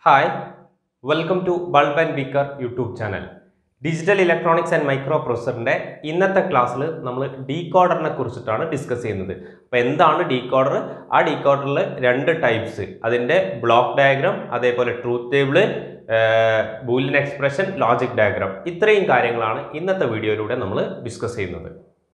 hi welcome to Bulb and Beaker YouTube channel digital electronics and മൈക്രോ പ്രൊസസറിൻ്റെ ഇന്നത്തെ ക്ലാസ്സിൽ നമ്മൾ ഡീകോഡറിനെ കുറിച്ചിട്ടാണ് ഡിസ്കസ് ചെയ്യുന്നത് അപ്പോൾ എന്താണ് ഡീകോഡർ ആ ഡീകോഡറിൽ രണ്ട് ടൈപ്സ് അതിൻ്റെ ബ്ലോക്ക് ഡയഗ്രാം അതേപോലെ truth table Boolean expression logic diagram ഇത്രയും കാര്യങ്ങളാണ് ഇന്നത്തെ വീഡിയോയിലൂടെ നമ്മൾ ഡിസ്കസ് ചെയ്യുന്നത്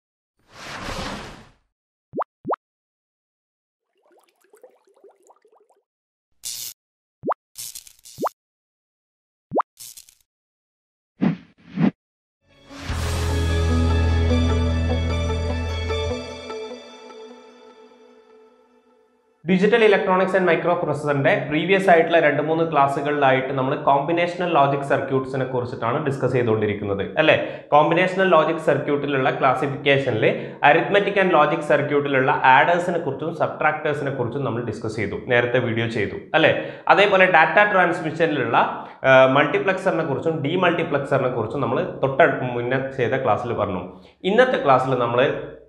ഡിജിറ്റൽ ഇലക്ട്രോണിക്സ് ആൻഡ് മൈക്രോ പ്രൊസസറിന്റെ പ്രീവിയസ് ആയിട്ടുള്ള രണ്ട് മൂന്ന് ക്ലാസ്സുകളിലായിട്ട് നമ്മൾ കോമ്പിനേഷണൽ ലോജിക് സർക്യൂട്ട്സിനെ കുറിച്ചിട്ടാണ് ഡിസ്കസ് ചെയ്തുകൊണ്ടിരിക്കുന്നത് അല്ലെ കോമ്പിനേഷണൽ ലോജിക് സർക്യൂട്ടിലുള്ള ക്ലാസിഫിക്കേഷനിൽ അരിത്മെറ്റിക് ആൻഡ് ലോജിക് സർക്യൂട്ടിലുള്ള ആഡേഴ്സിനെ കുറിച്ചും സബ്ട്രാക്ടേഴ്സിനെ കുറിച്ചും നമ്മൾ ഡിസ്കസ് ചെയ്തു നേരത്തെ വീഡിയോ ചെയ്തു അല്ലെ അതേപോലെ ഡാറ്റ ട്രാൻസ്മിഷനിലുള്ള മൾട്ടിപ്ലക്സറിനെ കുറിച്ചും ഡി മൾട്ടിപ്ലക്സറിനെ കുറിച്ചും നമ്മൾ തൊട്ടടുപ്പ് മുന്നേ ചെയ്ത ക്ലാസ്സിൽ പറഞ്ഞു ഇന്നത്തെ ക്ലാസ്സിൽ നമ്മൾ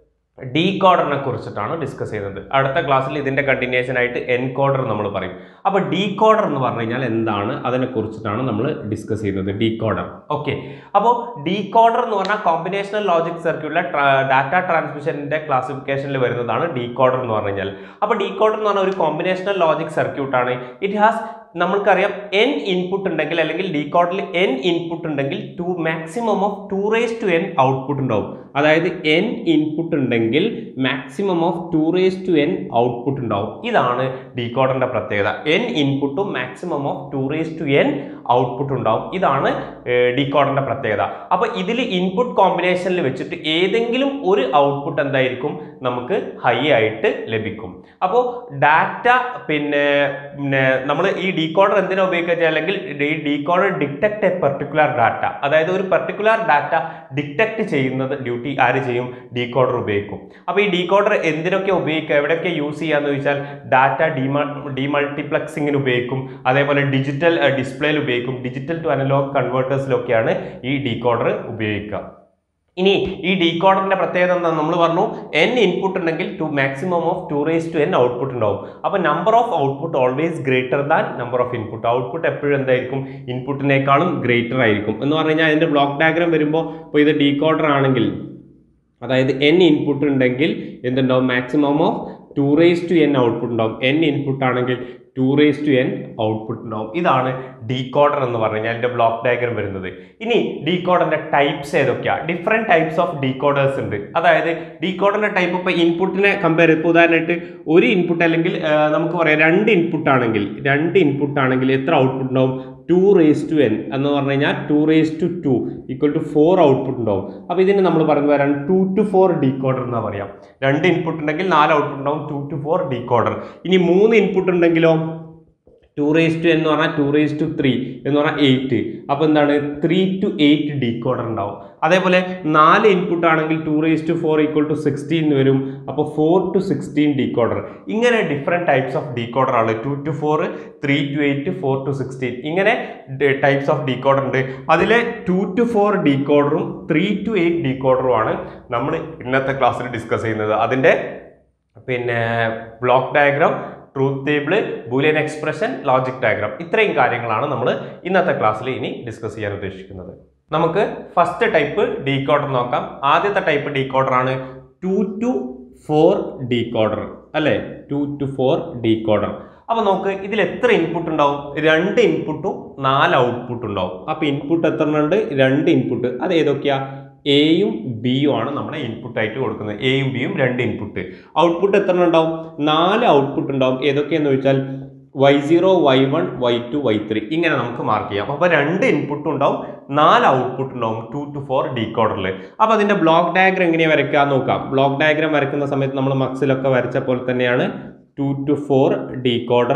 ഡീകോഡറിനെ കുറിച്ചിട്ടാണ് ഡിസ്കസ് ചെയ്യുന്നത് അടുത്ത ക്ലാസ്സിൽ ഇതിന്റെ കണ്ടിന്യൂഷൻ ആയിട്ട് എൻകോഡർ നമ്മൾ പറയും അപ്പോൾ ഡീകോഡർ എന്ന് പറഞ്ഞു കഴിഞ്ഞാൽ എന്താണ് അതിനെ കുറിച്ചിട്ടാണ് നമ്മൾ ഡിസ്കസ് ചെയ്യുന്നത് ഡീകോഡർ ഓക്കെ അപ്പോൾ ഡീകോഡർ എന്ന് പറഞ്ഞാൽ കോമ്പിനേഷണൽ ലോജിക് സർക്യൂട്ടിലെ ഡാറ്റ ട്രാൻസ്മിഷന്റെ ക്ലാസിഫിക്കേഷനിൽ വരുന്നതാണ് ഡീകോഡർ എന്ന് പറഞ്ഞു കഴിഞ്ഞാൽ അപ്പോൾ ഡീകോഡർ എന്ന് പറഞ്ഞാൽ ഒരു കോമ്പിനേഷണൽ ലോജിക് സർക്യൂട്ടാണ് ഇറ്റ് ഹാസ് നമ്മൾക്കറിയാം എൻ ഇൻപുട്ട് ഉണ്ടെങ്കിൽ അല്ലെങ്കിൽ ഡീകോഡറിൽ എൻ ഇൻപുട്ട് ഉണ്ടെങ്കിൽ to maximum of two raise to N output ഉണ്ടാവും അതായത് എൻ ഇൻപുട്ട് ഉണ്ടെങ്കിൽ maximum of two raise to N output ഉണ്ടാവും ഇതാണ് ഡീകോഡറിന്റെ പ്രത്യേകത എൻ ഇൻപുട്ടും maximum of two raise to N output ഉണ്ടാവും ഇതാണ് ഡീകോഡറിന്റെ പ്രത്യേകത അപ്പോൾ ഇതിൽ ഇൻപുട്ട് കോമ്പിനേഷനിൽ വെച്ചിട്ട് ഏതെങ്കിലും ഒരു ഔട്ട്പുട്ട് എന്തായിരിക്കും നമുക്ക് ഹൈ ആയിട്ട് ലഭിക്കും അപ്പോൾ ഡാറ്റ പിന്നെ പിന്നെ നമ്മൾ ഈ ഡീകോഡർ എന്തിനാ ഉപയോഗിക്കുക അല്ലെങ്കിൽ ഈ decoder detect a particular data അതായത് ഒരു പെർട്ടിക്കുലർ ഡാറ്റ ഡിറ്റക്ട് ചെയ്യുന്നത് ഡ്യൂട്ടി ആര് ചെയ്യും ഡീകോഡർ ഉപയോഗിക്കും അപ്പോൾ ഈ ഡീകോഡർ എന്തിനൊക്കെ ഉപയോഗിക്കുക എവിടെയൊക്കെ യൂസ് ചെയ്യാന്ന് ചോദിച്ചാൽ ഡാറ്റ ഡിമ ഡിമൾട്ടിപ്ലക്സിങ്ങിന് ഉപയോഗിക്കും അതേപോലെ ഡിജിറ്റൽ ഡിസ്പ്ലേയിൽ ഉപയോഗിക്കും ഡിജിറ്റൽ ടു അനലോഗ് കൺവേർട്ടേഴ്സിലൊക്കെയാണ് ഈ ഡീകോഡർ ഉപയോഗിക്കുക ഇനി ഈ ഡീകോഡറിന്റെ പ്രത്യേകത എന്താ നമ്മൾ പറഞ്ഞു എൻ ഇൻപുട്ട് ഉണ്ടെങ്കിൽ to maximum of two raise to N output ഉണ്ടാവും അപ്പോൾ number of output always greater than number of input output എപ്പോഴും എന്തായിരിക്കും ഇൻപുട്ടിനേക്കാളും ഗ്രേറ്റർ ആയിരിക്കും എന്ന് പറഞ്ഞു കഴിഞ്ഞാൽ അതിന്റെ ബ്ലോക്ക് ഡയഗ്രാം വരുമ്പോൾ ഇപ്പോൾ ഇത് ഡീകോഡർ ആണെങ്കിൽ അതായത് എൻ ഇൻപുട്ട് ഉണ്ടെങ്കിൽ എന്തുണ്ടാവും maximum of two raise to N output ഉണ്ടാവും എൻ ഇൻപുട്ട് ആണെങ്കിൽ two raise to N output ഉണ്ടാവും ഇതാണ് ഡീകോഡർ എന്ന് പറഞ്ഞു കഴിഞ്ഞാൽ അതിൻ്റെ ബ്ലോക്ക് ഡയഗ്രാം വരുന്നത് ഇനി ഡീകോഡറിൻ്റെ ടൈപ്സ് ഏതൊക്കെയാണ് ഡിഫറെൻറ്റ് ടൈപ്സ് ഓഫ് ഡീകോഡേഴ്സ് ഉണ്ട് അതായത് ഡീകോഡറിൻ്റെ ടൈപ്പ് ഇപ്പോൾ ഇൻപുട്ടിനെ കമ്പയർ ഇപ്പോൾ ഉദാഹരണമായിട്ട് ഒരു ഇൻപുട്ട് അല്ലെങ്കിൽ നമുക്ക് പറയാം രണ്ട് ഇൻപുട്ട് ആണെങ്കിൽ രണ്ട് ഇൻപുട്ട് ആണെങ്കിൽ എത്ര ഔട്ട്പുട്ട് ഉണ്ടാവും ടു റേസ് ടു എൻ എന്ന് പറഞ്ഞു കഴിഞ്ഞാൽ two raise to two equal to four output ഉണ്ടാവും അപ്പോൾ ഇതിന് നമ്മൾ പറയുന്നത് വരാൻ ടു ടു ഫോർ ഡീകോഡർ എന്ന് പറയാം രണ്ട് ഇൻപുട്ട് ഉണ്ടെങ്കിൽ നാല് ഔട്ട്പുട്ട് ഉണ്ടാവും ടു ടു ഫോർ ഡീകോഡർ ഇനി മൂന്ന് ഇൻപുട്ട് ഉണ്ടെങ്കിലോ ടു റേസ് ടു എന്ന് പറഞ്ഞാൽ ടു റേസ് ടു ത്രീ എന്ന് പറഞ്ഞാൽ എയ്റ്റ് അപ്പോൾ എന്താണ് ത്രീ ടു എയ്റ്റ് ഡീകോഡർ ഉണ്ടാവും അതേപോലെ നാല് ഇൻപുട്ട് ആണെങ്കിൽ two raise to four equal to sixteen വരും അപ്പോൾ ഫോർ ടു സിക്സ്റ്റീൻ ഡീകോഡർ ഇങ്ങനെ ഡിഫറെൻറ്റ് ടൈപ്സ് ഓഫ് ഡീകോഡർ ആണ് two to four three to eight four to sixteen ഇങ്ങനെ ടൈപ്സ് ഓഫ് ഡീകോഡർ ഉണ്ട് അതിലെ ടു ടു ഫോർ ഡീകോഡറും three to eight ഡീകോഡറും ആണ് നമ്മൾ ഇന്നത്തെ ക്ലാസ്സിൽ ഡിസ്കസ് ചെയ്യുന്നത് അതിൻ്റെ പിന്നെ block diagram truth table Boolean expression logic diagram ഇത്രയും കാര്യങ്ങളാണ് നമ്മൾ ഇന്നത്തെ ക്ലാസ്സിൽ ഇനി ഡിസ്കസ് ചെയ്യാൻ ഉദ്ദേശിക്കുന്നത് നമുക്ക് ഫസ്റ്റ് ടൈപ്പ് ഡീകോഡർ നോക്കാം ആദ്യത്തെ ടൈപ്പ് ഡീകോഡർ ആണ് ടു ടു ഫോർ ഡീകോഡർ അല്ലേ ടു ടു ഫോർ ഡീകോഡർ അപ്പോൾ നോക്ക് ഇതിൽ എത്ര ഇൻപുട്ട് ഉണ്ടാവും രണ്ട് ഇൻപുട്ടും നാല് ഔട്ട്പുട്ട് ഉണ്ടാവും അപ്പോൾ ഇൻപുട്ട് എത്ര ഉണ്ട് രണ്ട് ഇൻപുട്ട് അത് ഏതൊക്കെയാ എയും ബിയും ആണ് നമ്മുടെ ഇൻപുട്ട് ആയിട്ട് കൊടുക്കുന്നത് എയും ബിയും രണ്ട് ഇൻപുട്ട് ഔട്ട്പുട്ട് എത്ര ഉണ്ടാവും നാല് ഔട്ട്പുട്ട് ഉണ്ടാവും ഏതൊക്കെയെന്ന് ചോദിച്ചാൽ Y zero Y one Y two Y three ഇങ്ങനെ നമുക്ക് മാർക്ക് ചെയ്യാം അപ്പോൾ രണ്ട് ഇൻപുട്ടും ഉണ്ടാവും നാല് ഔട്ട്പുട്ട് ഉണ്ടാവും ടു ടു ഫോർ ഡീകോഡറിൽ അപ്പോൾ അതിൻ്റെ ബ്ലോക്ക് ഡയഗ്രാം എങ്ങനെയാണ് വരയ്ക്കുക നോക്കാം ബ്ലോക്ക് ഡയഗ്രാം വരയ്ക്കുന്ന സമയത്ത് നമ്മൾ മക്സിലൊക്കെ വരച്ച പോലെ തന്നെയാണ് two to four decoder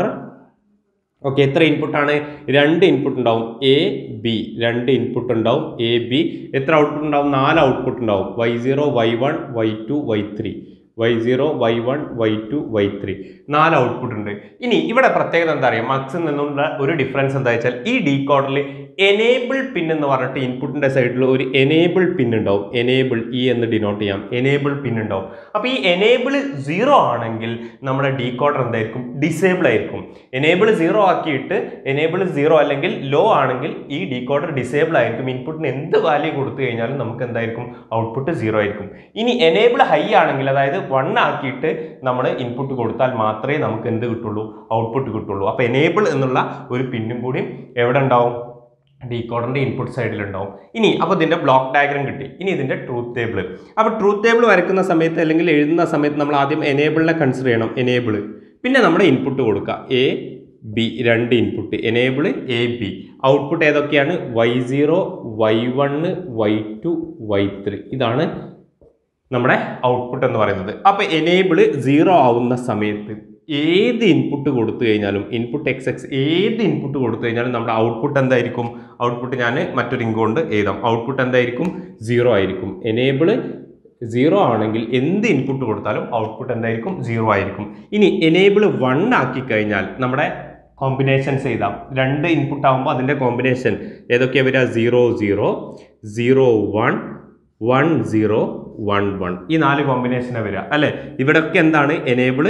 okay എത്ര ഇൻപുട്ടാണ് രണ്ട് ഇൻപുട്ട് ഉണ്ടാവും എ ബി രണ്ട് ഇൻപുട്ട് ഉണ്ടാവും എ ബി എത്ര ഔട്ട്പുട്ട് ഉണ്ടാവും നാല് ഔട്ട്പുട്ട് ഉണ്ടാവും Y zero Y one Y two Y three Y zero Y one Y two Y three നാല് ഔട്ട്പുട്ട് ഉണ്ട് ഇനി ഇവിടെ പ്രത്യേകത എന്താ അറിയാം മക്സിൽ നിന്നുള്ള ഒരു ഡിഫറൻസ് എന്താ വെച്ചാൽ ഈ ഡീകോഡറിൽ എനേബിൾ പിൻ എന്ന് പറഞ്ഞിട്ട് ഇൻപുട്ടിന്റെ സൈഡിൽ ഒരു എനേബിൾ പിൻ ഉണ്ടാവും എനേബിൾ ഇ എന്ന് ഡിനോട്ട് ചെയ്യാം എനേബിൾ പിൻ ഉണ്ടാവും അപ്പോൾ ഈ എനേബിൾ സീറോ ആണെങ്കിൽ നമ്മുടെ ഡീകോഡർ എന്തായിരിക്കും ഡിസേബിൾ ആയിരിക്കും എനേബിൾ സീറോ ആക്കിയിട്ട് എനേബിൾ സീറോ അല്ലെങ്കിൽ ലോ ആണെങ്കിൽ ഈ ഡീകോഡർ ഡിസേബിൾ ആയിരിക്കും ഇൻപുട്ടിന് എന്ത് വാല്യൂ കൊടുത്തു കഴിഞ്ഞാലും നമുക്ക് എന്തായിരിക്കും ഔട്ട്പുട്ട് സീറോ ആയിരിക്കും ഇനി എനേബിൾ ഹൈ ആണെങ്കിൽ അതായത് വൺ ആക്കിയിട്ട് നമ്മൾ ഇൻപുട്ട് കൊടുത്താൽ മാത്രമേ നമുക്ക് എന്ത് കിട്ടുള്ളൂ ഔട്ട്പുട്ട് കിട്ടുള്ളൂ അപ്പോൾ എനേബിൾ എന്നുള്ള ഒരു പിന്നും കൂടി എവിടെ ഉണ്ടാവും ഡീകോഡറിന്റെ ഇൻപുട്ട് സൈഡിൽ ഉണ്ടാവും ഇനി അപ്പോൾ ഇതിന്റെ ബ്ലോക്ക് ഡയഗ്രാം കിട്ടി ഇനി ഇതിന്റെ ട്രൂത്ത് ടേബിൾ അപ്പോൾ ട്രൂത്ത് ടേബിൾ വരയ്ക്കുന്ന സമയത്ത് അല്ലെങ്കിൽ എഴുതുന്ന സമയത്ത് നമ്മൾ ആദ്യം എനേബിളിനെ കൺസിഡർ ചെയ്യണം എനേബിൾ പിന്നെ നമ്മുടെ ഇൻപുട്ട് കൊടുക്കുക എ ബി രണ്ട് input enable A B output ഏതൊക്കെയാണ് Y zero Y one Y two Y three ഇതാണ് നമ്മുടെ ഔട്ട്പുട്ട് എന്ന് പറയുന്നത് അപ്പോൾ എനേബിൾ സീറോ ആവുന്ന സമയത്ത് ഏത് ഇൻപുട്ട് കൊടുത്തു കഴിഞ്ഞാലും ഇൻപുട്ട് എക്സ് എക്സ് ഏത് ഇൻപുട്ട് കൊടുത്തു കഴിഞ്ഞാലും നമ്മുടെ ഔട്ട്പുട്ട് എന്തായിരിക്കും ഔട്ട്പുട്ട് ഞാൻ മറ്റൊരു ഇങ്ക് കൊണ്ട് എഴുതാം ഔട്ട്പുട്ട് എന്തായിരിക്കും സീറോ ആയിരിക്കും എനേബിൾ സീറോ ആണെങ്കിൽ എന്ത് ഇൻപുട്ട് കൊടുത്താലും ഔട്ട്പുട്ട് എന്തായിരിക്കും സീറോ ആയിരിക്കും ഇനി എനേബിൾ വൺ ആക്കി കഴിഞ്ഞാൽ നമ്മുടെ കോമ്പിനേഷൻസ് എഴുതാം രണ്ട് ഇൻപുട്ട് ആകുമ്പോൾ അതിൻ്റെ കോമ്പിനേഷൻ ഏതൊക്കെയാണ് വരിക zero zero zero one one zero one one ഈ നാല് കോമ്പിനേഷനാണ് വരിക അല്ലേ ഇവിടെയൊക്കെ എന്താണ് എനേബിൾ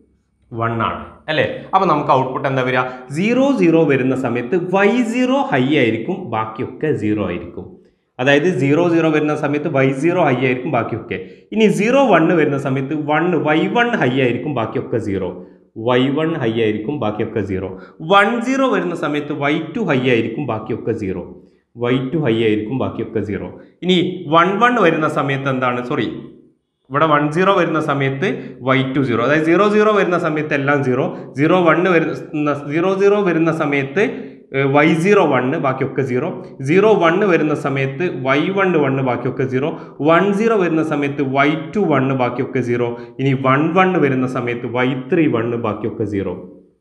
വൺ ആണ് അല്ലേ അപ്പോൾ നമുക്ക് ഔട്ട്പുട്ട് എന്താ വരിക സീറോ സീറോ വരുന്ന സമയത്ത് വൈ സീറോ ഹൈ ആയിരിക്കും ബാക്കിയൊക്കെ സീറോ ആയിരിക്കും അതായത് സീറോ സീറോ വരുന്ന സമയത്ത് വൈ സീറോ ഹൈ ആയിരിക്കും ബാക്കിയൊക്കെ ഇനി സീറോ വണ്ണ് വരുന്ന സമയത്ത് വൺ വൈ വൺ ഹൈ ആയിരിക്കും ബാക്കിയൊക്കെ സീറോ വൈ വൺ ഹൈ ആയിരിക്കും ബാക്കിയൊക്കെ സീറോ വൺ സീറോ വരുന്ന സമയത്ത് വൈ ടു ഹൈ ആയിരിക്കും ബാക്കിയൊക്കെ സീറോ വൈ ടു ഹൈ ആയിരിക്കും ബാക്കിയൊക്കെ സീറോ ഇനി വൺ വൺ വരുന്ന സമയത്ത് എന്താണ് സോറി ഇവിടെ വൺ സീറോ വരുന്ന സമയത്ത് വൈ ടു സീറോ അതായത് സീറോ സീറോ വരുന്ന സമയത്ത് എല്ലാം സീറോ സീറോ വണ്ണ് വരുന്ന സീറോ സീറോ വരുന്ന സമയത്ത് വൈ സീറോ വണ്ണ് ബാക്കിയൊക്കെ സീറോ സീറോ വണ്ണ് വരുന്ന സമയത്ത് വൈ വണ്ണ് വണ്ണ് ബാക്കിയൊക്കെ സീറോ വൺ സീറോ വരുന്ന സമയത്ത് വൈ ടു വണ്ണ് ബാക്കിയൊക്കെ സീറോ ഇനി വൺ വണ്ണ് വരുന്ന സമയത്ത് വൈ ത്രീ വണ്ണ് ബാക്കിയൊക്കെ സീറോ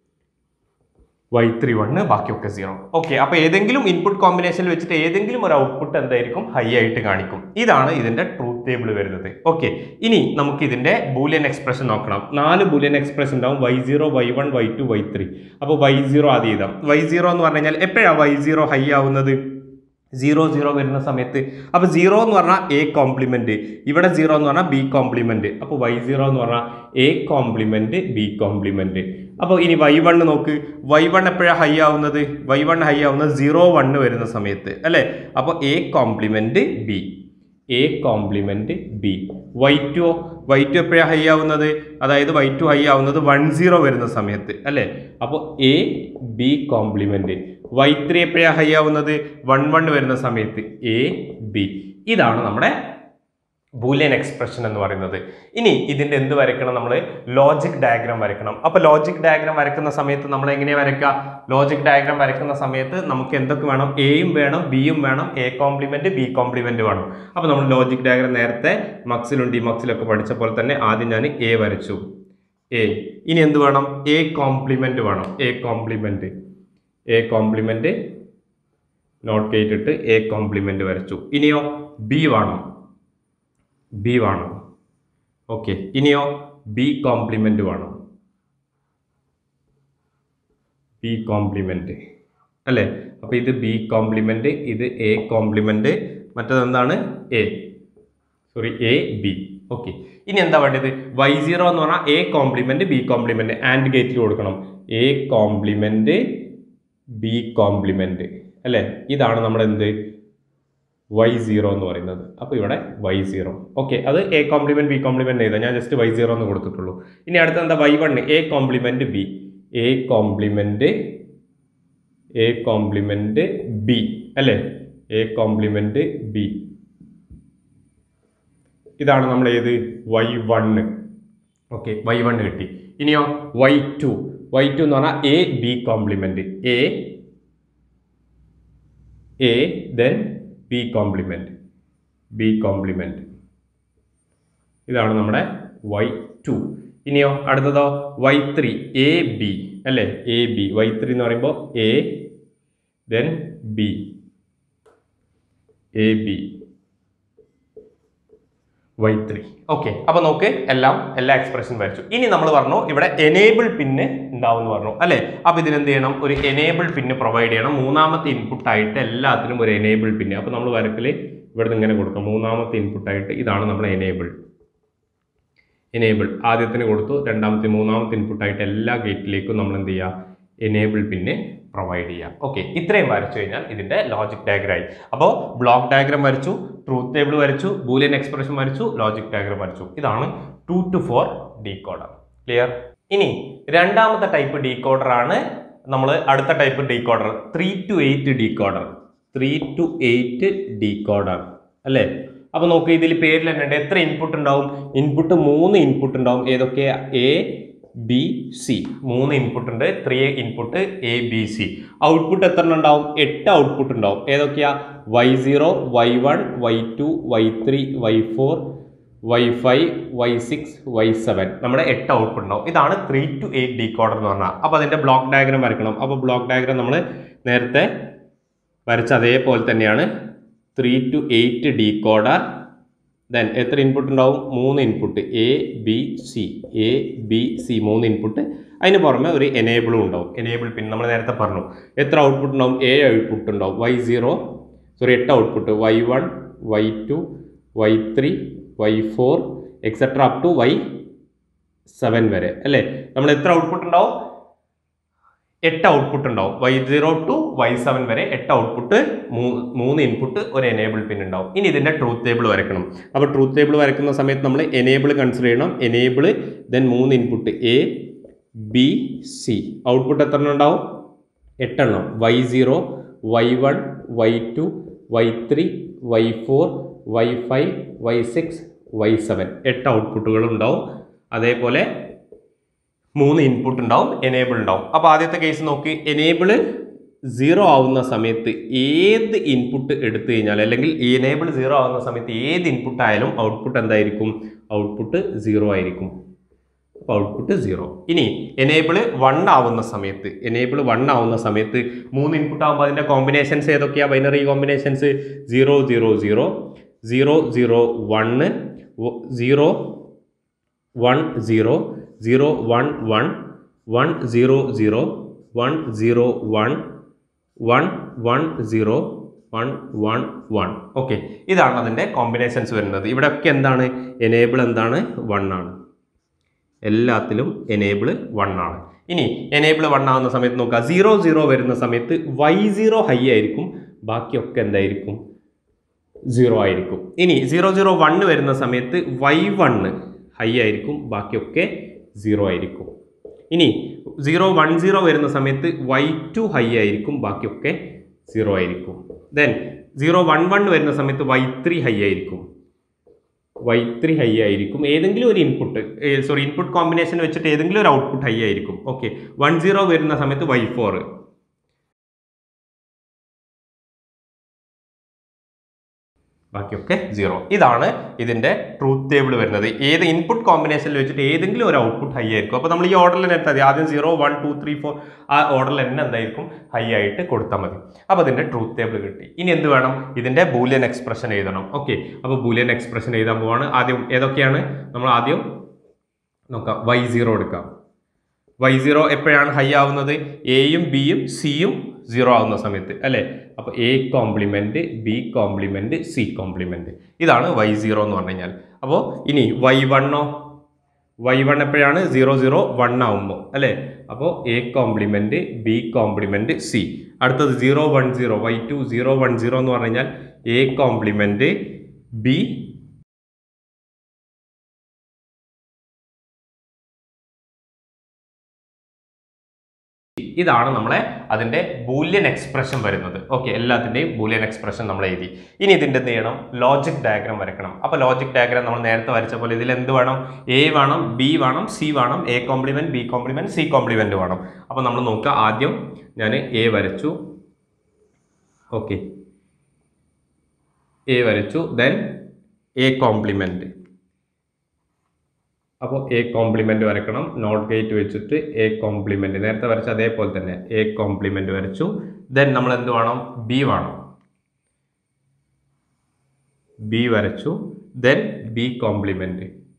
വൈ ത്രീ വണ്ണ് ബാക്കിയൊക്കെ സീറോ ഓക്കെ അപ്പോൾ ഏതെങ്കിലും ഇൻപുട്ട് കോമ്പിനേഷനിൽ വെച്ചിട്ട് ഏതെങ്കിലും ഒരു ഔട്ട്പുട്ട് എന്തായിരിക്കും ഹൈ ആയിട്ട് കാണിക്കും ഇതാണ് ഇതിന്റെ ട്രൂത്ത് ടേബിൾ വരുന്നത് ഓക്കെ ഇനി നമുക്ക് ഇതിന്റെ ബൂലിയൻ എക്സ്പ്രഷൻ നോക്കണം നാല് ബൂലിയൻ എക്സ്പ്രഷൻ ഉണ്ടാവും Y zero Y one Y two Y three അപ്പോൾ വൈ സീറോ ആദ്യം എഴുതാം വൈ സീറോ എന്ന് പറഞ്ഞു കഴിഞ്ഞാൽ എപ്പോഴാണ് വൈ സീറോ ഹൈ ആവുന്നത് സീറോ സീറോ വരുന്ന സമയത്ത് അപ്പോൾ സീറോ എന്ന് പറഞ്ഞാൽ എ കോംപ്ലിമെന്റ് ഇവിടെ സീറോ എന്ന് പറഞ്ഞാൽ ബി കോംപ്ലിമെന്റ് അപ്പോൾ വൈ സീറോ എന്ന് പറഞ്ഞാൽ എ കോംപ്ലിമെന്റ് ബി കോംപ്ലിമെന്റ് അപ്പോൾ ഇനി വൈ വണ്ണ് നോക്ക് വൈ വൺ എപ്പോഴാണ് ഹൈ ആവുന്നത് വൈ വൺ ഹൈ ആവുന്നത് സീറോ വണ്ണ് വരുന്ന സമയത്ത് അല്ലേ അപ്പോൾ A complement B A complement B Y two Y two എപ്പോഴാണ് ഹൈ ആവുന്നത് അതായത് വൈ ടു ഹൈ ആവുന്നത് വൺ സീറോ വരുന്ന സമയത്ത് അല്ലേ അപ്പോൾ A B complement Y three എപ്പോഴാണ് ഹൈ ആവുന്നത് വൺ വൺ വരുന്ന സമയത്ത് എ ബി ഇതാണ് നമ്മുടെ ബൂലിയൻ എക്സ്പ്രഷൻ എന്ന് പറയുന്നത് ഇനി ഇതിൻ്റെ എന്ത് വരയ്ക്കണം നമ്മൾ ലോജിക് ഡയഗ്രാം വരയ്ക്കണം അപ്പോൾ ലോജിക് ഡയഗ്രാം വരയ്ക്കുന്ന സമയത്ത് നമ്മൾ എങ്ങനെയാണ് വരയ്ക്കുക ലോജിക് ഡയഗ്രാം വരയ്ക്കുന്ന സമയത്ത് നമുക്ക് എന്തൊക്കെ വേണം എയും വേണം ബിയും വേണം എ കോംപ്ലിമെന്റ് ബി കോംപ്ലിമെന്റ് വേണം അപ്പോൾ നമ്മൾ ലോജിക് ഡയഗ്രാം നേരത്തെ മക്സിലും ഡി മക്സിലൊക്കെ പഠിച്ച പോലെ തന്നെ ആദ്യം ഞാൻ എ വരച്ചു എ ഇനി എന്ത് വേണം എ കോംപ്ലിമെന്റ് വേണം A complement A complement not കേട്ടിട്ട് എ കോംപ്ലിമെന്റ് വരച്ചു ഇനിയോ ബി വേണം ബി വേണം ഓക്കെ ഇനിയോ ബി കോംപ്ലിമെന്റ് വേണം ബി കോംപ്ലിമെന്റ് അല്ലേ അപ്പോൾ ഇത് ബി കോംപ്ലിമെന്റ് ഇത് എ കോംപ്ലിമെന്റ് മറ്റതെന്താണ് A sorry A B okay ഇനി എന്താ വേണ്ടത് വൈ സീറോ എന്ന് പറഞ്ഞാൽ A complement B complement and ഗേറ്റിൽ കൊടുക്കണം എ കോംപ്ലിമെന്റ് ബി കോംപ്ലിമെന്റ് അല്ലേ ഇതാണ് നമ്മുടെ എന്ത് വൈ സീറോ എന്ന് പറയുന്നത് അപ്പോൾ ഇവിടെ വൈ സീറോ ഓക്കെ അത് എ കോംപ്ലിമെന്റ് ബി കോംപ്ലിമെന്റ് എഴുതാം ഞാൻ ജസ്റ്റ് വൈ സീറോ എന്ന് കൊടുത്തിട്ടുള്ളൂ ഇനി അടുത്ത എന്താ Y one A complement B A complement A complement B അല്ലേ എ കോംപ്ലിമെന്റ് ബി ഇതാണ് നമ്മൾ ഏത് Y one okay Y one കിട്ടി ഇനിയോ വൈ ടു വൈ ടു എന്ന് പറഞ്ഞാൽ A B complement A A then B complement B complement ഇതാണ് നമ്മുടെ വൈ ടു ഇനിയോ അടുത്തതോ വൈ ത്രീ എ ബി അല്ലേ എ ബി വൈ ത്രീ എന്ന് പറയുമ്പോൾ A then B A B Y three okay അപ്പൊ നോക്ക് എല്ലാം എല്ലാ എക്സ്പ്രഷൻ വരച്ചു ഇനി നമ്മൾ പറഞ്ഞു ഇവിടെ എനേബിൾ പിന്ന് ഉണ്ടാവും എന്ന് പറഞ്ഞു അല്ലെ അപ്പൊ ഇതിനെന്ത് ചെയ്യണം ഒരു എനേബിൾ പിന്ന് പ്രൊവൈഡ് ചെയ്യണം മൂന്നാമത്തെ ഇൻപുട്ട് ആയിട്ട് എല്ലാത്തിനും ഒരു എനേബിൾ പിന്ന് അപ്പൊ നമ്മൾ വരക്കല് ഇവിടെ നിന്ന് ഇങ്ങനെ കൊടുക്കാം മൂന്നാമത്തെ ഇൻപുട്ട് ആയിട്ട് ഇതാണ് നമ്മൾ എനേബിൾ എനേബിൾ ആദ്യത്തിന് കൊടുത്തു രണ്ടാമത്തെ മൂന്നാമത്തെ ഇൻപുട്ട് ആയിട്ട് എല്ലാ ഗേറ്റിലേക്കും നമ്മൾ എന്ത് ചെയ്യുക എനേബിൾ പിന്നെ പ്രൊവൈഡ് ചെയ്യാം ഓക്കെ ഇത്രയും വരച്ചു കഴിഞ്ഞാൽ ഇതിന്റെ ലോജിക് ഡയഗ്രായി അപ്പോൾ ബ്ലോക്ക് ഡയഗ്രാം വരച്ചു ട്രൂത്ത് ടേബിൾ വരച്ചു ബൂലിയൻ എക്സ്പ്രഷൻ വരച്ചു ലോജിക് ഡയഗ്രാം വരച്ചു ഇതാണ് two to four decoder clear ഇനി രണ്ടാമത്തെ ടൈപ്പ് ഡീകോഡർ ആണ് നമ്മൾ അടുത്ത type decoder three to eight decoder three to eight decoder അല്ലേ അപ്പൊ നോക്ക് ഇതിൽ പേരിൽ തന്നെ ഉണ്ട് എത്ര ഇൻപുട്ട് ഉണ്ടാവും ഇൻപുട്ട് മൂന്ന് ഇൻപുട്ട് ഉണ്ടാവും ഏതൊക്കെയാ എ ബി സി മൂന്ന് ഇൻപുട്ട് ഉണ്ട് three input A B C output എത്ര എണ്ണം ഉണ്ടാവും എട്ട് ഔട്ട്പുട്ട് ഉണ്ടാവും ഏതൊക്കെയാ Y zero Y one Y two Y three Y four Y five Y six Y seven നമ്മുടെ എട്ട് ഔട്ട്പുട്ട് ഉണ്ടാവും ഇതാണ് ത്രീ ടു എയ്റ്റ് ഡീകോഡർ എന്ന് പറഞ്ഞാൽ അപ്പോൾ അതിൻ്റെ ബ്ലോക്ക് ഡയഗ്രാം വരയ്ക്കണം അപ്പോൾ ബ്ലോക്ക് ഡയഗ്രാം നമ്മൾ നേരത്തെ വരച്ച അതേപോലെ തന്നെയാണ് three to eight decoder then എത്ര ഇൻപുട്ട് ഉണ്ടാവും മൂന്ന് input A B C A B C മൂന്ന് ഇൻപുട്ട് അതിന് പുറമെ ഒരു എനേബിളും ഉണ്ടാവും എനേബിൾ പിൻ നമ്മൾ നേരത്തെ പറഞ്ഞു എത്ര ഔട്ട്പുട്ട് ഉണ്ടാവും എ ഔട്ട്പുട്ട് ഉണ്ടാവും വൈ സീറോ സോറി എട്ട് output Y one Y two Y three Y four etcetera up to Y seven വരെ അല്ലേ നമ്മൾ എത്ര ഔട്ട്പുട്ട് ഉണ്ടാവും എട്ട് ഔട്ട്പുട്ട് ഉണ്ടാവും Y zero to Y seven വരെ എട്ട് ഔട്ട്പുട്ട് മൂന്ന് ഇൻപുട്ട് ഒരു എനേബിൾ പിൻ ഉണ്ടാവും ഇനി ഇതിന്റെ ട്രൂത്ത് ടേബിൾ വരയ്ക്കണം അപ്പോൾ ട്രൂത്ത് ടേബിൾ വരയ്ക്കുന്ന സമയത്ത് നമ്മൾ എനേബിൾ കൺസിഡർ ചെയ്യണം എനേബിൾ ദെൻ മൂന്ന് input A B C output എത്ര എണ്ണം ഉണ്ടാവും എട്ടെണ്ണം Y zero Y one Y two Y three Y four Y five Y six Y seven എട്ട് ഔട്ട്പുട്ടുകൾ ഉണ്ടാവും അതേപോലെ മൂന്ന് ഇൻപുട്ട് ഉണ്ടാവും എനേബിൾ ഉണ്ടാവും അപ്പോൾ ആദ്യത്തെ കേസ് നോക്കി എനേബിൾ സീറോ ആവുന്ന സമയത്ത് ഏത് ഇൻപുട്ട് എടുത്തു കഴിഞ്ഞാൽ അല്ലെങ്കിൽ എനേബിൾ സീറോ ആവുന്ന സമയത്ത് ഏത് ഇൻപുട്ട് ആയാലും ഔട്ട്പുട്ട് എന്തായിരിക്കും ഔട്ട്പുട്ട് സീറോ ആയിരിക്കും അപ്പോൾ ഔട്ട്പുട്ട് സീറോ ഇനി എനേബിൾ വൺ ആവുന്ന സമയത്ത് എനേബിൾ വൺ ആവുന്ന സമയത്ത് മൂന്ന് ഇൻപുട്ട് ആകുമ്പോൾ അതിൻ്റെ കോമ്പിനേഷൻസ് ഏതൊക്കെയാണ് binary combinations zero zero zero zero zero one zero one zero zero one one one zero zero one zero one one one zero one one one okay ഇതാണ് അതിൻ്റെ combinations വരുന്നത് ഇവിടെയൊക്കെ എന്താണ് എനേബിൾ എന്താണ് one ആണ് എല്ലാത്തിലും enable one ആണ് ഇനി എനേബിൾ വൺ ആവുന്ന സമയത്ത് നോക്കുക സീറോ സീറോ വരുന്ന സമയത്ത് വൈ സീറോ ഹൈ ആയിരിക്കും ബാക്കിയൊക്കെ എന്തായിരിക്കും സീറോ ആയിരിക്കും ഇനി സീറോ സീറോ വണ്ണ് വരുന്ന സമയത്ത് വൈ വണ്ണ് ഹൈ ആയിരിക്കും ബാക്കിയൊക്കെ സീറോ ആയിരിക്കും ഇനി സീറോ വൺ സീറോ വരുന്ന സമയത്ത് വൈ ടു ഹൈ ആയിരിക്കും ബാക്കിയൊക്കെ സീറോ ആയിരിക്കും ദെൻ സീറോ വൺ വൺ വരുന്ന സമയത്ത് വൈ ത്രീ ഹൈ ആയിരിക്കും വൈ ത്രീ ഹൈ ആയിരിക്കും ഏതെങ്കിലും ഒരു ഇൻപുട്ട് സോറി ഇൻപുട്ട് കോമ്പിനേഷൻ വെച്ചിട്ട് ഏതെങ്കിലും ഒരു ഔട്ട്പുട്ട് ഹൈ ആയിരിക്കും ഓക്കെ വൺ സീറോ വരുന്ന സമയത്ത് വൈ ഫോർ ബാക്കിയൊക്കെ സീറോ ഇതാണ് ഇതിന്റെ ട്രൂത്ത് ടേബിൾ വരുന്നത് ഏത് ഇൻപുട്ട് കോമ്പിനേഷനിൽ വെച്ചിട്ട് ഏതെങ്കിലും ഒരു ഔട്ട്പുട്ട് ഹൈ ആയിരിക്കും അപ്പോൾ നമ്മൾ ഈ ഓർഡറിൽ തന്നെ എടുത്താൽ മതി ആദ്യം zero one two three four ആ ഓർഡറിൽ തന്നെ എന്തായിരിക്കും ഹൈ ആയിട്ട് കൊടുത്താൽ മതി അപ്പോൾ അതിന്റെ ട്രൂത്ത് ടേബിൾ കിട്ടി ഇനി എന്ത് വേണം ഇതിന്റെ ബൂലിയൻ എക്സ്പ്രഷൻ എഴുതണം ഓക്കെ അപ്പോൾ ബൂലിയൻ എക്സ്പ്രഷൻ എഴുതാൻ പോവാണ് ആദ്യം ഏതൊക്കെയാണ് നമ്മൾ ആദ്യം നോക്കാം വൈ സീറോ എടുക്കാം വൈ സീറോ എപ്പോഴാണ് ഹൈ ആവുന്നത് എയും ബിയും സിയും സീറോ ആവുന്ന സമയത്ത് അല്ലേ അപ്പോൾ A complement B complement C complement ഇതാണ് വൈ സീറോ എന്ന് പറഞ്ഞു കഴിഞ്ഞാൽ അപ്പോൾ ഇനി വൈ വണ്ണോ വൈ വൺ എപ്പോഴാണ് സീറോ സീറോ വൺ ആവുമ്പോൾ അല്ലേ അപ്പോൾ A complement B complement C അടുത്തത് zero one zero Y two zero one zero എന്ന് പറഞ്ഞു കഴിഞ്ഞാൽ എ കോംപ്ലിമെൻറ്റ് ബി ഇതാണ് നമ്മളെ അതിൻ്റെ ബൂലിയൻ എക്സ്പ്രഷൻ വരുന്നത് ഓക്കെ എല്ലാത്തിൻ്റെയും ബൂലിയൻ എക്സ്പ്രഷൻ നമ്മൾ എഴുതി ഇനി ഇതിൻ്റെ എന്ത് ചെയ്യണം ലോജിക് ഡയഗ്രാം വരയ്ക്കണം അപ്പോൾ ലോജിക് ഡയഗ്രാം നമ്മൾ നേരത്തെ വരച്ച പോലെ ഇതിൽ എന്ത് വേണം എ വേണം ബി വേണം സി വേണം A complement B complement C complement വേണം അപ്പോൾ നമ്മൾ നോക്കുക ആദ്യം ഞാൻ എ വരച്ചു ഓക്കെ എ വരച്ചു ദെൻ എ കോംപ്ലിമെൻറ്റ് അപ്പോൾ എ കോംപ്ലിമെൻ്റ് വരക്കണം നോട്ട് ഗേറ്റ് വെച്ചിട്ട് എ കോംപ്ലിമെൻ്റ് നേരത്തെ വരച്ച അതേപോലെ തന്നെ എ കോംപ്ലിമെൻ്റ് വരച്ചു ദെൻ നമ്മൾ എന്ത് വേണം ബി വേണം ബി വരച്ചു ദെൻ ബി കോംപ്ലിമെൻ്റ്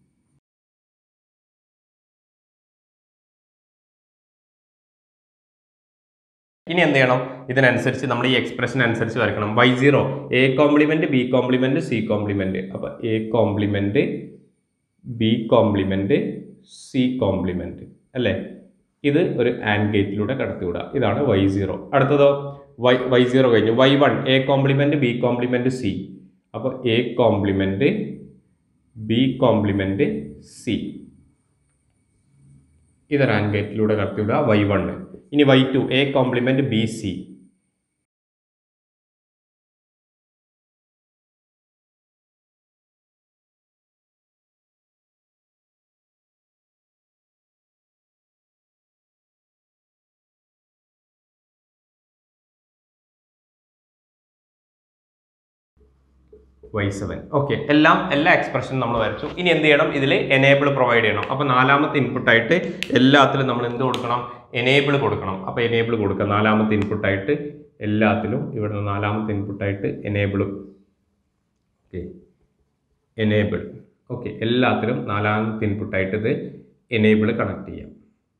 ഇനി എന്ത് ചെയ്യണം ഇതിനനുസരിച്ച് നമ്മൾ ഈ എക്സ്പ്രഷൻ അനുസരിച്ച് വരക്കണം Y zero A complement B complement C complement അപ്പൊ A complement B complement C complement അല്ലേ ഇത് ഒരു ആൻഡ് ഗേറ്റിലൂടെ കടത്തിവിടുക ഇതാണ് വൈ സീറോ അടുത്തതോ വൈ വൈ സീറോ കഴിഞ്ഞു Y one A complement B complement C അപ്പോൾ A complement B complement C ഇതൊരു ആൻഡ് ഗേറ്റിലൂടെ കടത്തിവിടുക വൈ വണ്ണ് ഇനി Y two A complement B C Y seven okay എല്ലാം എല്ലാ എക്സ്പ്രഷനും നമ്മൾ വരച്ചു ഇനി എന്ത് ചെയ്യണം ഇതിൽ എനേബിൾ പ്രൊവൈഡ് ചെയ്യണം അപ്പോൾ നാലാമത്തെ ഇൻപുട്ടായിട്ട് എല്ലാത്തിലും നമ്മൾ എന്ത് കൊടുക്കണം എനേബിൾ കൊടുക്കണം അപ്പോൾ എനേബിൾ കൊടുക്കുക നാലാമത്തെ ഇൻപുട്ടായിട്ട് എല്ലാത്തിലും ഇവിടെ നാലാമത്തെ ഇൻപുട്ടായിട്ട് എനേബിൾ ഓക്കെ എനേബിൾ ഓക്കെ എല്ലാത്തിലും നാലാമത്തെ ഇൻപുട്ടായിട്ട് ഇത് എനേബിൾ കണക്ട് ചെയ്യാം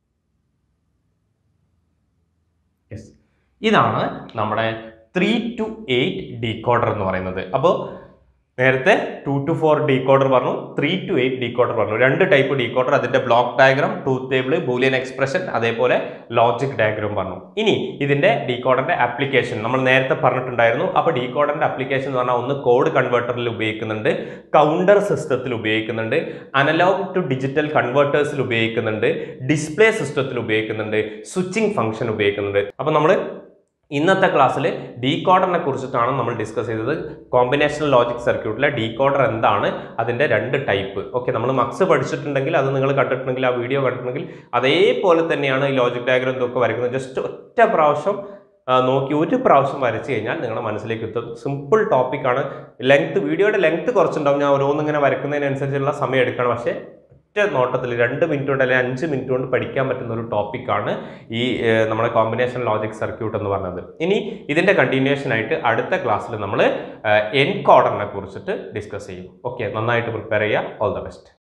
യെസ് ഇതാണ് നമ്മുടെ ത്രീ ടു എയ്റ്റ് ഡീകോഡർ എന്ന് പറയുന്നത് അപ്പോൾ നേരത്തെ ടു ടു ഫോർ ഡീകോഡർ പറഞ്ഞു ത്രീ ടു എയ്റ്റ് ഡീകോഡർ പറഞ്ഞു രണ്ട് ടൈപ്പ് ഡീകോഡർ അതിന്റെ block diagram truth table Boolean expression അതേപോലെ ലോജിക് ഡയഗ്രാം പറഞ്ഞു ഇനി ഇതിന്റെ ഡീകോഡറിന്റെ ആപ്ലിക്കേഷൻ നമ്മൾ നേരത്തെ പറഞ്ഞിട്ടുണ്ടായിരുന്നു അപ്പോൾ ഡീകോഡറിന്റെ ആപ്ലിക്കേഷൻ എന്ന് പറഞ്ഞാൽ ഒന്ന് കോഡ് കൺവേർട്ടറിൽ ഉപയോഗിക്കുന്നുണ്ട് കൗണ്ടർ സിസ്റ്റത്തിൽ ഉപയോഗിക്കുന്നുണ്ട് അനലോഗ് ടു ഡിജിറ്റൽ കൺവേർട്ടേഴ്സിൽ ഉപയോഗിക്കുന്നുണ്ട് ഡിസ്പ്ലേ സിസ്റ്റത്തിൽ ഉപയോഗിക്കുന്നുണ്ട് സ്വിച്ചിങ് ഫംഗ്ഷൻ ഉപയോഗിക്കുന്നുണ്ട് അപ്പോൾ നമ്മൾ ഇന്നത്തെ ക്ലാസ്സിൽ ഡീകോഡറിനെ കുറിച്ചിട്ടാണ് നമ്മൾ ഡിസ്കസ് ചെയ്തത് കോമ്പിനേഷണൽ ലോജിക് സർക്യൂട്ടിലെ ഡീകോഡർ എന്താണ് അതിൻ്റെ രണ്ട് ടൈപ്പ് ഓക്കെ നമ്മൾ മക്സ് പഠിച്ചിട്ടുണ്ടെങ്കിൽ അത് നിങ്ങൾ കണ്ടിട്ടുണ്ടെങ്കിൽ ആ വീഡിയോ കണ്ടിട്ടുണ്ടെങ്കിൽ അതേപോലെ തന്നെയാണ് ഈ ലോജിക് ഡയഗ്രം ഇതൊക്കെ വരയ്ക്കുന്നത് ജസ്റ്റ് ഒറ്റ പ്രാവശ്യം ആ, നോക്കി ഒരു പ്രാവശ്യം വരച്ച് കഴിഞ്ഞാൽ നിങ്ങളുടെ മനസ്സിലേക്ക് എത്തും സിമ്പിൾ ടോപ്പിക്കാണ് ലെങ്ത് വീഡിയോയുടെ ലെങ്ത് കുറച്ചുണ്ടാവും ഞാൻ ഓരോന്നിങ്ങനെ വരയ്ക്കുന്നതിനനുസരിച്ചുള്ള സമയം എടുക്കണം പക്ഷേ ഒറ്റ നോട്ടത്തിൽ രണ്ട് മിനിറ്റ് കൊണ്ട് അല്ലെങ്കിൽ അഞ്ച് മിനിറ്റ് കൊണ്ട് പഠിക്കാൻ പറ്റുന്ന ഒരു ടോപ്പിക്കാണ് ഈ ഏഹ്, നമ്മുടെ കോമ്പിനേഷൻ ലോജിക് സർക്യൂട്ട് എന്ന് പറയുന്നത് ഇനി ഇതിൻ്റെ കണ്ടിന്യൂഷൻ ആയിട്ട് അടുത്ത ക്ലാസ്സിൽ നമ്മൾ എൻകോഡറിനെ കുറിച്ചിട്ട് ഡിസ്കസ് ചെയ്യും ഓക്കെ നന്നായിട്ട് പ്രിപ്പയർ ചെയ്യുക ഓൾ ദ ബെസ്റ്റ്